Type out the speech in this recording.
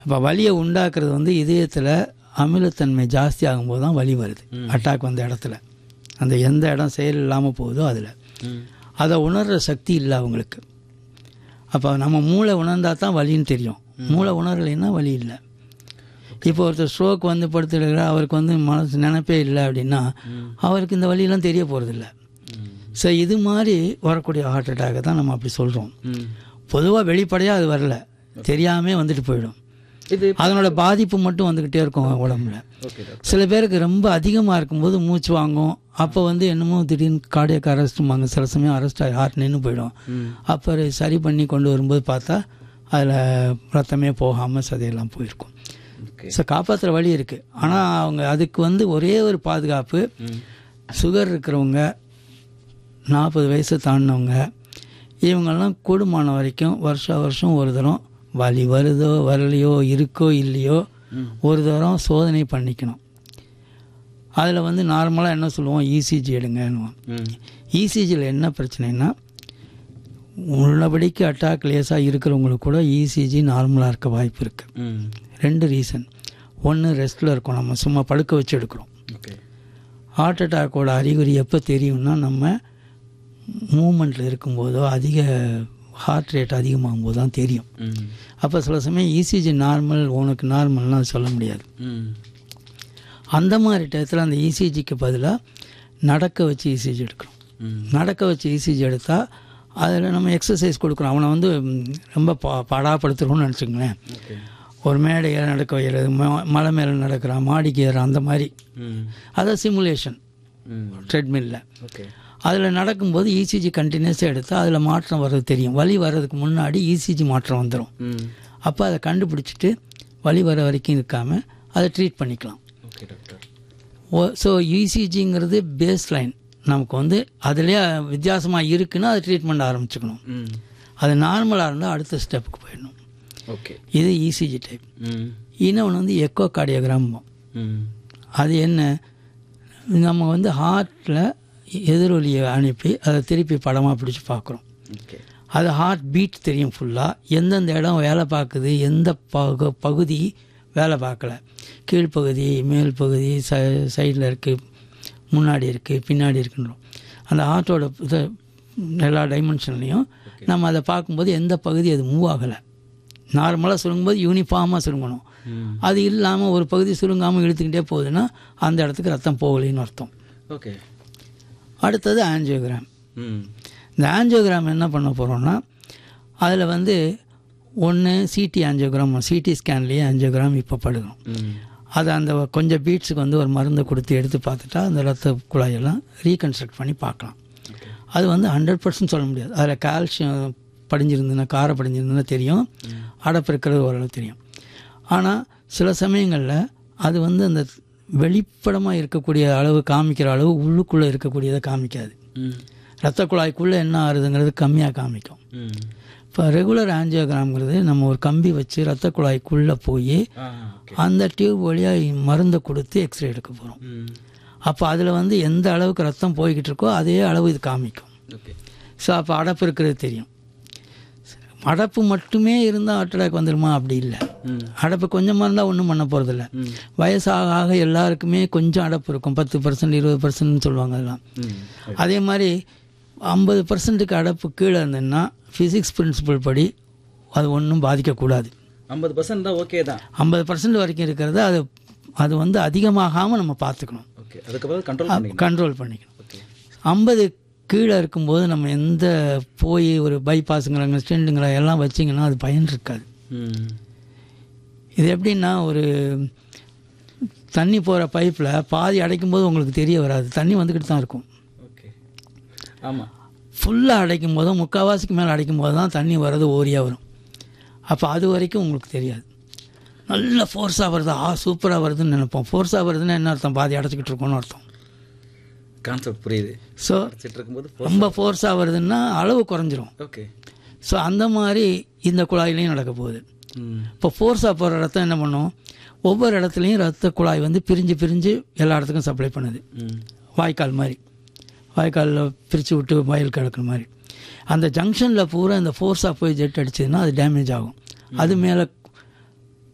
இப்போ வலியை உண்டாக்குறது வந்து இதயத்தில் அமிலத்தன்மை ஜாஸ்தி ஆகும்போது தான் வலி வருது அட்டாக் வந்த இடத்துல அந்த எந்த இடம் செயல் இல்லாமல் போகுதோ அதில் ம் அதை உணர்கிற சக்தி இல்லை அவங்களுக்கு அப்போ நம்ம மூளை உணர்ந்தா தான் வலின்னு தெரியும் மூளை உணரலைன்னா வலி இல்லை இப்போ ஒருத்தர் ஸ்ட்ரோக் வந்து படுத்துருக்கிற அவருக்கு வந்து மனசு நினைப்பே இல்லை அப்படின்னா அவருக்கு இந்த வலியெல்லாம் தெரிய போகிறதில்ல ஸோ இது மாதிரி வரக்கூடிய ஹார்ட் அட்டாக்கை தான் நம்ம அப்படி சொல்கிறோம் ம் பொதுவாக வெளிப்படையாக அது வரல தெரியாமே வந்துட்டு போயிடும் இது அதனோட பாதிப்பு மட்டும் வந்துக்கிட்டே இருக்கும் உடம்புல ஓகே டாக்டர் சில பேருக்கு ரொம்ப அதிகமாக இருக்கும்போது மூச்சு வாங்கும் அப்போ வந்து என்னமோ திடீர்னு கார்டியக் அரெஸ்ட்டுமாங்க சில சமயம் அரெஸ்ட் ஆகி ஹார்ட் நின்று போயிடும் ம் அப்போ அதை சரி பண்ணி கொண்டு வரும்போது பார்த்தா அதில் ரத்தமே போகாமல் சதையெல்லாம் போயிருக்கும் ஓகே ஸோ காப்பாற்றுற வழி இருக்குது ஆனால் அவங்க அதுக்கு வந்து ஒரே ஒரு பாதுகாப்பு ம் சுகர் இருக்கிறவங்க நாற்பது வயசு தாண்டினவங்க இவங்கெல்லாம் கூடுமான வரைக்கும் வருஷா வருஷம் ஒரு தரம் வலி வருதோ வரலையோ இருக்கோ இல்லையோ ஒரு தரம் சோதனை பண்ணிக்கணும் அதில் வந்து நார்மலாக என்ன சொல்லுவோம் இசிஜி எடுங்கன்னுவோம் ம் இசிஜியில் என்ன பிரச்சனைனா உள்ளபடிக்கு அட்டாக் லேசாக இருக்கிறவங்களுக்கு கூட இசிஜி நார்மலாக இருக்க வாய்ப்பு இருக்குது ம் ரெண்டு ரீசன் ஒன்று ரெஸ்ட்டில் இருக்கும் நம்ம சும்மா படுக்க வச்சு எடுக்கிறோம் ஓகே ஹார்ட் அட்டாக்கோட அறிகுறி எப்போ தெரியும்னா நம்ம மூமெண்ட்டில் இருக்கும்போதோ அதிக ஹார்ட் ரேட் அதிகமாகும் போது தான் தெரியும் ம் அப்போ சில சமயம் இசிஜி நார்மல் உனக்கு நார்மல்னால் சொல்ல முடியாது ம் அந்த மாதிரி டயத்தில் அந்த இசிஜிக்கு பதிலாக நடக்க வச்சு இசிஜி எடுக்கிறோம் ம் நடக்க வச்சு இசிஜி எடுத்தால் அதில் நம்ம எக்ஸசைஸ் கொடுக்குறோம் அவனை வந்து ம், ரொம்ப பா பாடாப்படுத்துகிறோம்னு நினச்சிங்களேன் ஓகே ஒரு மேடையை நடக்க வைக்கிறது ம- மலை மேலே நடக்கிறான் மாடிக்கு ஏறுறான் அந்த மாதிரி ம் அதான் சிமுலேஷன் ம் ட்ரெட்மில்ல ஓகே அதில் நடக்கும்போது இசிஜி கண்டினியூஸாக எடுத்தால் அதில் மாற்றம் வர்றது தெரியும் வலி வர்றதுக்கு முன்னாடி இசிஜி மாற்றம் வந்துடும் ம் அப்போ அதை கண்டுபிடிச்சிட்டு வலி வர வரைக்கும் இருக்காமல் அதை ட்ரீட் பண்ணிக்கலாம் ஓகே டாக்டர் ஓ ஸோ யூசிஜிங்கிறது பேஸ் லைன் நமக்கு வந்து அதுலேயே வித்தியாசமாக இருக்குன்னா அதை ட்ரீட்மெண்ட் ஆரம்பிச்சுக்கணும் ம் அது நார்மலாக இருந்தால் அடுத்த ஸ்டெப்புக்கு போயிடணும் ஓகே இது இசிஜி டைப் ம் இன்னொன்று வந்து எக்கோ கார்டியோகிராம் ம் அது என்ன நம்ம வந்து ஹார்ட்டில் எதிரொலியை அனுப்பி அதை திருப்பி படமாக பிடிச்சி பார்க்குறோம் ஓகே அது ஹார்ட் பீட் தெரியும் ஃபுல்லாக எந்தெந்த இடம் வேலை பார்க்குது எந்த பகு பகுதி வேலை பார்க்கல கீழ்ப்பகுதி மேல் பகுதி ச சைடில் இருக்குது முன்னாடி இருக்குது பின்னாடி இருக்குன்றோம் அந்த ஹார்ட்டோட இதை எல்லா டைமென்ஷன்லேயும் நம்ம அதை பார்க்கும்போது எந்த பகுதி அது மூவ் ஆகலை நார்மலாக சுருங்கும்போது யூனிஃபார்மாக சுருங்கணும் ம் அது இல்லாமல் ஒரு பகுதி சுருங்காமல் இழுத்துக்கிட்டே போகுதுன்னா அந்த இடத்துக்கு ரத்தம் போகலைன்னு அர்த்தம் ஓகே அடுத்தது ஆஞ்சியோகிராம் ம் இந்த ஆஞ்சியோகிராம் என்ன பண்ண போகிறோம்னா அதில் வந்து ஒன்று சிடி ஆஞ்சியோகிராம் சிடி ஸ்கேன்லேயே ஆஞ்சியோகிராம் இப்போ படுகிறோம் ம் அது அந்த கொஞ்சம் பீட்ஸுக்கு வந்து ஒரு மருந்தை கொடுத்து எடுத்து பார்த்துட்டா அந்த ரத்த குழாயெல்லாம் ரீகன்ஸ்ட்ரக்ட் பண்ணி பார்க்கலாம் அது வந்து ஹண்ட்ரட் பர்சன்ட் சொல்ல முடியாது அதில் கால்சியம் படிஞ்சிருந்ததுன்னா காரம் படிஞ்சிருந்ததுன்னா தெரியும் அடப்பு இருக்கிறது ஓரளவு தெரியும் ஆனால் சில சமயங்களில் அது வந்து அந்த வெளிப்படமாக இருக்கக்கூடிய அளவு காமிக்கிற அளவு உள்ளுக்குள்ளே இருக்கக்கூடியதை காமிக்காது ம் ரத்த குழாய்க்குள்ளே என்ன ஆகுதுங்கிறது கம்மியாக காமிக்கும் ம் இப்போ ரெகுலர் ஆஞ்சியோகிராம்ங்கிறது நம்ம ஒரு கம்பி வச்சு ரத்த குழாய்க்குள்ளே போய் ஆ ஓகே அந்த டியூப் வழியாக மருந்தை கொடுத்து எக்ஸ்ரே எடுக்க போகிறோம் ம் அப்போ அதில் வந்து எந்த அளவுக்கு ரத்தம் போய்கிட்டு இருக்கோ அதே அளவு இது காமிக்கும் ஓகே ஸோ அப்போ அடப்பு இருக்கிறது தெரியும் அடப்பு மட்டுமே இருந்தால் ஹார்ட் அட்டாக் வந்துடுமா அப்படி இல்லை ம் அடப்பு கொஞ்சமாக இருந்தால் ஒன்றும் பண்ண போகிறதில்ல ம் வயசாக ஆக எல்லாருக்குமே கொஞ்சம் அடப்பு இருக்கும் பத்து பர்சன்ட் இருபது பர்சன்ட்னு சொல்லுவாங்க அதெல்லாம் ம் அதே மாதிரி ஐம்பது பர்சன்ட்டுக்கு அடப்பு கீழே இருந்ததுன்னா ஃபிசிக்ஸ் பிரின்சிபல் படி அது ஒன்றும் பாதிக்கக்கூடாது ஐம்பது பர்சன்ட் தான் ஓகே தான் ஐம்பது பர்சன்ட் வரைக்கும் இருக்கிறது அது அது வந்து அதிகமாகாமல் நம்ம பார்த்துக்கணும் ஓகே அதுக்கப்புறம் கண்ட்ரோல் பண்ணிக்கணும் கண்ட்ரோல் பண்ணிக்கணும் ஓகே ஐம்பது கீழே இருக்கும்போது நம்ம எந்த போய் ஒரு பைபாஸுங்கிறாங்க ஸ்டெண்டுங்கிற எல்லாம் வச்சிங்கன்னா அது பயன் இருக்காது ம் இது எப்படின்னா ஒரு தண்ணி போகிற பைப்பில் பாதி அடைக்கும் போது உங்களுக்கு தெரிய வராது தண்ணி வந்துக்கிட்டு தான் இருக்கும் ஓகே ஆமாம் ஃபுல்லாக அடைக்கும் போதும் முக்கால்வாசிக்கு மேலே அடைக்கும் போது தான் தண்ணி வர்றது ஓரியாக வரும் அப்போ அது வரைக்கும் உங்களுக்கு தெரியாது நல்ல ஃபோர்ஸாக வருது ஆ சூப்பராக வருதுன்னு நினைப்போம் ஃபோர்ஸாக வருதுன்னா என்ன அர்த்தம் பாதி அடைச்சிக்கிட்டு இருக்கோம்னு அர்த்தம் கான்செப்ட் புரியுது ஸோ படிச்சுட்டு இருக்கும்போது ரொம்ப ஃபோர்ஸாக வருதுன்னா அளவு குறைஞ்சிரும் ஓகே ஸோ அந்த மாதிரி இந்த குழாயிலையும் நடக்க போகுது ம் இப்போ ஃபோர்ஸாக போகிற ரத்தம் என்ன பண்ணும் ஒவ்வொரு இடத்துலையும் ரத்த குழாய் வந்து பிரிஞ்சு பிரிஞ்சு எல்லா இடத்துக்கும் சப்ளை பண்ணுது ம் வாய்க்கால் மாதிரி வாய்க்காலில் பிரித்து விட்டு வயல் கிடக்குற மாதிரி அந்த ஜங்ஷனில் பூரா இந்த ஃபோர்ஸாக போய் ஜெட் அடிச்சதுன்னா அது டேமேஜ் ஆகும் அது மேலே